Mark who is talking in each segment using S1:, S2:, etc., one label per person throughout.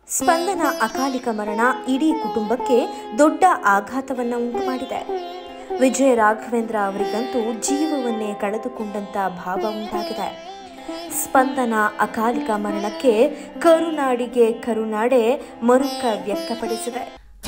S1: ಸ್ಪಂದನ ಅಕಾಲಿಕ ಮರಣ ಇಡೀ ಕುಟುಂಬಕ್ಕೆ ದೊಡ್ಡ ಆಘಾತವನ್ನ ಉಂಟು ಮಾಡಿದೆ ವಿಜಯ ರಾಘವೇಂದ್ರ ಅವರಿಗಂತೂ ಜೀವವನ್ನೇ ಕಳೆದುಕೊಂಡಂತ ಭಾವ ಉಂಟಾಗಿದೆ ಸ್ಪಂದನ ಅಕಾಲಿಕ ಮರಣಕ್ಕೆ ಕರುನಾಡಿಗೆ ಕರುನಾಡೆ ಮರುಕ ವ್ಯಕ್ತಪಡಿಸಿದೆ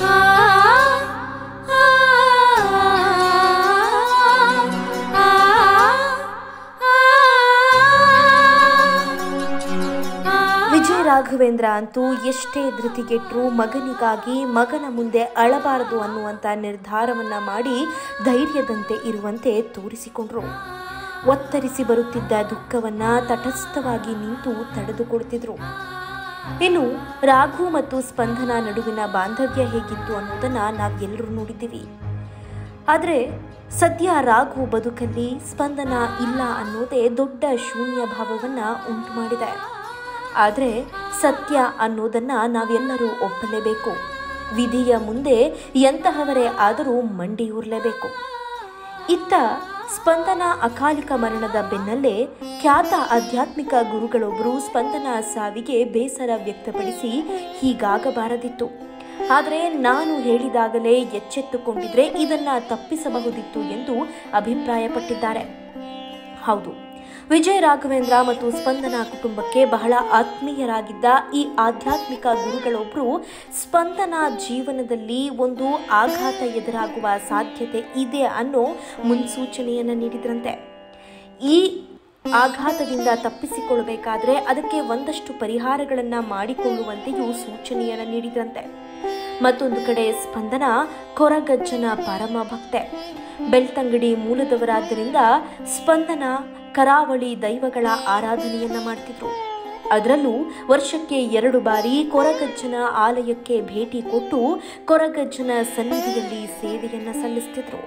S1: ವಿಜಯ ರಾಘವೇಂದ್ರ ಅಂತೂ ಎಷ್ಟೇ ಧೃತಿಗೆಟ್ಟರೂ ಮಗನಿಗಾಗಿ ಮಗನ ಮುಂದೆ ಅಳಬಾರದು ಅನ್ನುವಂಥ ನಿರ್ಧಾರವನ್ನ ಮಾಡಿ ಧೈರ್ಯದಂತೆ ಇರುವಂತೆ ತೋರಿಸಿಕೊಂಡ್ರು ಒತ್ತರಿಸಿ ಬರುತ್ತಿದ್ದ ದುಃಖವನ್ನ ತಟಸ್ಥವಾಗಿ ನಿಂತು ತಡೆದುಕೊಡ್ತಿದ್ರು ಇನ್ನು ರಾಘು ಮತ್ತು ಸ್ಪಂದನ ನಡುವಿನ ಬಾಂಧವ್ಯ ಹೇಗಿತ್ತು ಅನ್ನೋದನ್ನ ನಾವೆಲ್ಲರೂ ನೋಡಿದ್ದೀವಿ ಆದರೆ ಸದ್ಯ ರಾಘು ಬದುಕಲ್ಲಿ ಸ್ಪಂದನ ಇಲ್ಲ ಅನ್ನೋದೇ ದೊಡ್ಡ ಶೂನ್ಯ ಭಾವವನ್ನ ಉಂಟು ಮಾಡಿದೆ ಆದರೆ ಸತ್ಯ ಅನ್ನೋದನ್ನ ನಾವೆಲ್ಲರೂ ಒಪ್ಪಲೇಬೇಕು ವಿಧಿಯ ಮುಂದೆ ಎಂತಹವರೇ ಆದರೂ ಮಂಡಿಯೂರ್ಲೇಬೇಕು ಇತ್ತ ಸ್ಪಂದನ ಅಕಾಲಿಕ ಮರಣದ ಬೆನ್ನಲ್ಲೇ ಖ್ಯಾತ ಆಧ್ಯಾತ್ಮಿಕ ಗುರುಗಳೊಬ್ಬರು ಸ್ಪಂದನ ಸಾವಿಗೆ ಬೇಸರ ವ್ಯಕ್ತಪಡಿಸಿ ಹೀಗಾಗಬಾರದಿತ್ತು ಆದರೆ ನಾನು ಹೇಳಿದಾಗಲೇ ಎಚ್ಚೆತ್ತುಕೊಂಡಿದ್ರೆ ಇದನ್ನ ತಪ್ಪಿಸಬಹುದಿತ್ತು ಎಂದು ಅಭಿಪ್ರಾಯಪಟ್ಟಿದ್ದಾರೆ ಹೌದು ವಿಜಯ ರಾಘವೇಂದ್ರ ಮತ್ತು ಸ್ಪಂದನ ಕುಟುಂಬಕ್ಕೆ ಬಹಳ ಆತ್ಮೀಯರಾಗಿದ್ದ ಈ ಆಧ್ಯಾತ್ಮಿಕ ಗುರುಗಳೊಬ್ಬರು ಸ್ಪಂದನ ಜೀವನದಲ್ಲಿ ಒಂದು ಆಘಾತ ಎದುರಾಗುವ ಸಾಧ್ಯತೆ ಇದೆ ಅನ್ನೋ ಮುನ್ಸೂಚನೆಯನ್ನು ನೀಡಿದ್ರಂತೆ ಈ ಆಘಾತದಿಂದ ತಪ್ಪಿಸಿಕೊಳ್ಳಬೇಕಾದ್ರೆ ಅದಕ್ಕೆ ಒಂದಷ್ಟು ಪರಿಹಾರಗಳನ್ನ ಮಾಡಿಕೊಳ್ಳುವಂತೆಯೂ ಸೂಚನೆಯನ್ನು ನೀಡಿದ್ರಂತೆ ಮತ್ತೊಂದು ಕಡೆ ಸ್ಪಂದನ ಕೊರಗಜ್ಜನ ಪರಮ ಭಕ್ತೆ ಬೆಳ್ತಂಗಡಿ ಮೂಲದವರಾದ್ದರಿಂದ ಸ್ಪಂದನ ಕರಾವಳಿ ದೈವಗಳ ಆರಾಧನೆಯನ್ನ ಮಾಡ್ತಿದ್ರು ಅದರಲ್ಲೂ ವರ್ಷಕ್ಕೆ ಎರಡು ಬಾರಿ ಕೊರಗಜ್ಜನ ಆಲಯಕ್ಕೆ ಭೇಟಿ ಕೊಟ್ಟು ಕೊರಗಜ್ಜನ ಸನ್ನಿಧಿಯಲ್ಲಿ ಸೇವೆಯನ್ನ ಸಲ್ಲಿಸ್ತಿದ್ರು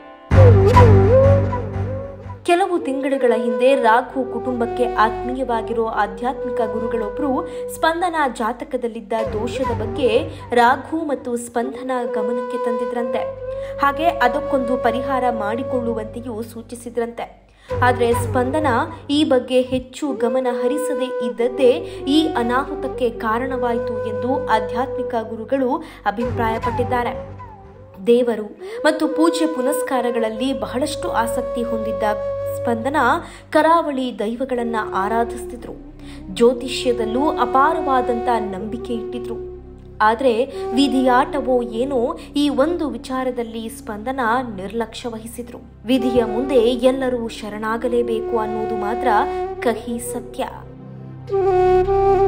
S1: ಕೆಲವು ತಿಂಗಳುಗಳ ಹಿಂದೆ ರಾಘು ಕುಟುಂಬಕ್ಕೆ ಆತ್ಮೀಯವಾಗಿರೋ ಆಧ್ಯಾತ್ಮಿಕ ಗುರುಗಳೊಬ್ಬರು ಸ್ಪಂದನ ಜಾತಕದಲ್ಲಿದ್ದ ದೋಷದ ಬಗ್ಗೆ ರಾಘು ಮತ್ತು ಸ್ಪಂದನ ಗಮನಕ್ಕೆ ತಂದಿದ್ರಂತೆ ಹಾಗೆ ಅದಕ್ಕೊಂದು ಪರಿಹಾರ ಮಾಡಿಕೊಳ್ಳುವಂತೆಯೂ ಸೂಚಿಸಿದ್ರಂತೆ ಆದರೆ ಸ್ಪಂದನ ಈ ಬಗ್ಗೆ ಹೆಚ್ಚು ಗಮನ ಹರಿಸದೇ ಇದ್ದದ್ದೇ ಈ ಅನಾಹುತಕ್ಕೆ ಕಾರಣವಾಯಿತು ಎಂದು ಆಧ್ಯಾತ್ಮಿಕ ಗುರುಗಳು ಅಭಿಪ್ರಾಯಪಟ್ಟಿದ್ದಾರೆ ದೇವರು ಮತ್ತು ಪೂಜೆ ಪುನಸ್ಕಾರಗಳಲ್ಲಿ ಬಹಳಷ್ಟು ಆಸಕ್ತಿ ಹೊಂದಿದ್ದ ಸ್ಪಂದನ ಕರಾವಳಿ ದೈವಗಳನ್ನ ಆರಾಧಿಸ್ತಿದ್ರು ಜ್ಯೋತಿಷ್ಯದಲ್ಲೂ ಅಪಾರವಾದಂತ ನಂಬಿಕೆ ಇಟ್ಟಿದ್ರು ಆದರೆ ವಿಧಿಯಾಟವೋ ಏನೋ ಈ ಒಂದು ವಿಚಾರದಲ್ಲಿ ಸ್ಪಂದನ ನಿರ್ಲಕ್ಷ್ಯ ವಹಿಸಿದ್ರು ವಿಧಿಯ ಮುಂದೆ ಎಲ್ಲರೂ ಶರಣಾಗಲೇಬೇಕು ಅನ್ನೋದು ಮಾತ್ರ ಕಹಿ ಸತ್ಯ